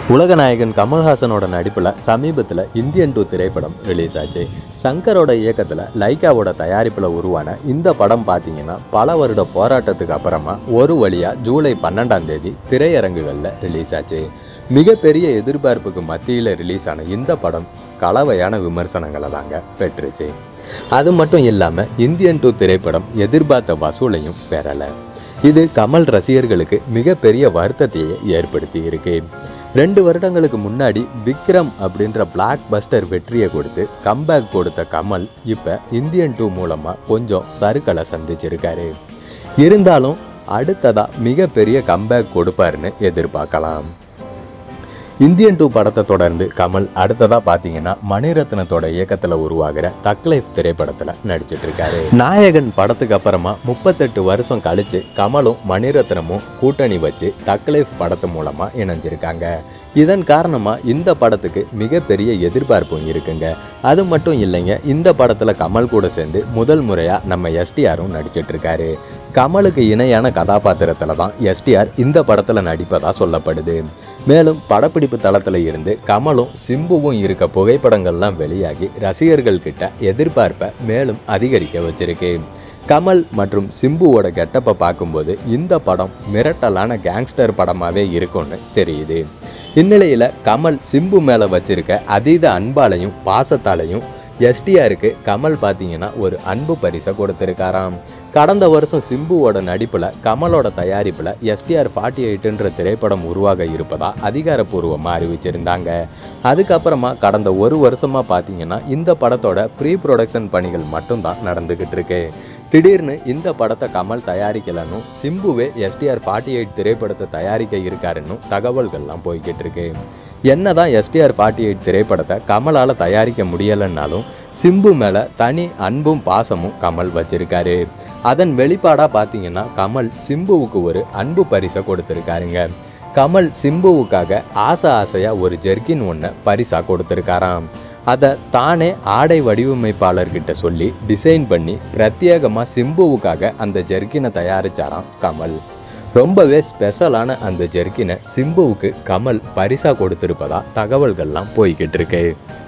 உலகநாயகன் கமல்ஹாசனோட நடிப்பில் சமீபத்தில் இந்தியன் டூ திரைப்படம் ரிலீஸ் ஆச்சு சங்கரோட இயக்கத்தில் லைக்காவோட தயாரிப்பில் உருவான இந்த படம் பார்த்தீங்கன்னா பல வருட போராட்டத்துக்கு அப்புறமா ஒரு வழியாக ஜூலை பன்னெண்டாம் தேதி திரையரங்குகளில் ரிலீஸ் ஆச்சு மிகப்பெரிய எதிர்பார்ப்புக்கு மத்தியில் ரிலீஸ் ஆன இந்த படம் கலவையான விமர்சனங்களை தாங்க பெற்றுச்சு அது மட்டும் இல்லாமல் இந்தியன் டூ திரைப்படம் எதிர்பார்த்த வசூலையும் பெறலை இது கமல் ரசிகர்களுக்கு மிகப்பெரிய வருத்தத்தையே ஏற்படுத்தி இருக்கு ரெண்டு வருடங்களுக்கு முன்னாடி விக்ரம் அப்படின்ற பிளாக் பஸ்டர் வெற்றியை கொடுத்து கம்பேக் கொடுத்த கமல் இப்போ இந்தியன் டூ மூலமாக கொஞ்சம் சறுக்களை சந்திச்சிருக்காரு இருந்தாலும் அடுத்ததா மிகப்பெரிய கம்பேக் கொடுப்பாருன்னு எதிர்பார்க்கலாம் இந்தியன் டூ படத்தை தொடர்ந்து கமல் அடுத்ததாக பார்த்தீங்கன்னா மணிரத்னத்தோட இயக்கத்தில் உருவாகிற தக் லைஃப் திரைப்படத்தில் நடிச்சிட்டு இருக்காரு நாயகன் படத்துக்கு அப்புறமா முப்பத்தெட்டு வருஷம் கழிச்சு கமலும் மணிரத்னமும் கூட்டணி வச்சு தக் லைஃப் படத்து மூலமாக இணைஞ்சிருக்காங்க இதன் காரணமாக இந்த படத்துக்கு மிகப்பெரிய எதிர்பார்ப்பும் இருக்குங்க அது மட்டும் இல்லைங்க இந்த படத்தில் கமல் கூட சேர்ந்து முதல் முறையாக நம்ம எஸ்டிஆரும் நடிச்சிட்டு இருக்காரு கமலுக்கு இணையான கதாபாத்திரத்தில் தான் எஸ்டிஆர் இந்த படத்தில் நடிப்பதா சொல்லப்படுது மேலும் படப்பிடிப்பு தளத்தில் இருந்து கமலும் சிம்புவும் இருக்க புகைப்படங்கள்லாம் வெளியாகி ரசிகர்கள் கிட்ட எதிர்பார்ப்பை மேலும் அதிகரிக்க வச்சிருக்கு கமல் மற்றும் சிம்புவோட கெட்டப்பை பார்க்கும்போது இந்த படம் மிரட்டலான கேங்ஸ்டர் படமாகவே இருக்கும்னு தெரியுது இந்நிலையில் கமல் சிம்பு மேலே வச்சிருக்க அதீத அன்பாலையும் பாசத்தாலையும் எஸ்டிஆருக்கு கமல் பார்த்தீங்கன்னா ஒரு அன்பு பரிசை கொடுத்துருக்காராம் கடந்த வருஷம் சிம்புவோட நடிப்பில் கமலோட தயாரிப்பில் எஸ்டிஆர் ஃபார்ட்டி எயிட்டுன்ற திரைப்படம் உருவாக இருப்பதா அதிகாரப்பூர்வமாக அறிவிச்சிருந்தாங்க அதுக்கப்புறமா கடந்த ஒரு வருஷமாக பார்த்தீங்கன்னா இந்த படத்தோட ப்ரீ ப்ரொடக்ஷன் பணிகள் மட்டும்தான் நடந்துக்கிட்டு இருக்கு திடீர்னு இந்த படத்தை கமல் தயாரிக்கலன்னு சிம்புவே எஸ்டிஆர் ஃபார்ட்டி எயிட் திரைப்படத்தை தயாரிக்க இருக்காருன்னு தகவல்கள்லாம் போய்கிட்டு இருக்கு என்னதான் எஸ்டிஆர் ஃபார்ட்டி எயிட் திரைப்படத்தை கமலால் தயாரிக்க முடியலைன்னாலும் சிம்பு மேலே தனி அன்பும் பாசமும் கமல் வச்சிருக்காரு அதன் வெளிப்பாடாக பார்த்தீங்கன்னா கமல் சிம்புவுக்கு ஒரு அன்பு பரிசை கொடுத்துருக்காருங்க கமல் சிம்புவுக்காக ஆசை ஆசையாக ஒரு ஜெர்கின் ஒன்றை பரிசாக கொடுத்துருக்காராம் அதை தானே ஆடை வடிவமைப்பாளர்கிட்ட சொல்லி டிசைன் பண்ணி பிரத்யேகமாக சிம்புவுக்காக அந்த ஜெர்கினை தயாரிச்சாராம் கமல் ரொம்பவே ஸ்பெஷலான அந்த ஜெர்கினை சிம்புவுக்கு கமல் பரிசா கொடுத்திருப்பதா தகவல்கள்லாம் போய்கிட்டு இருக்கு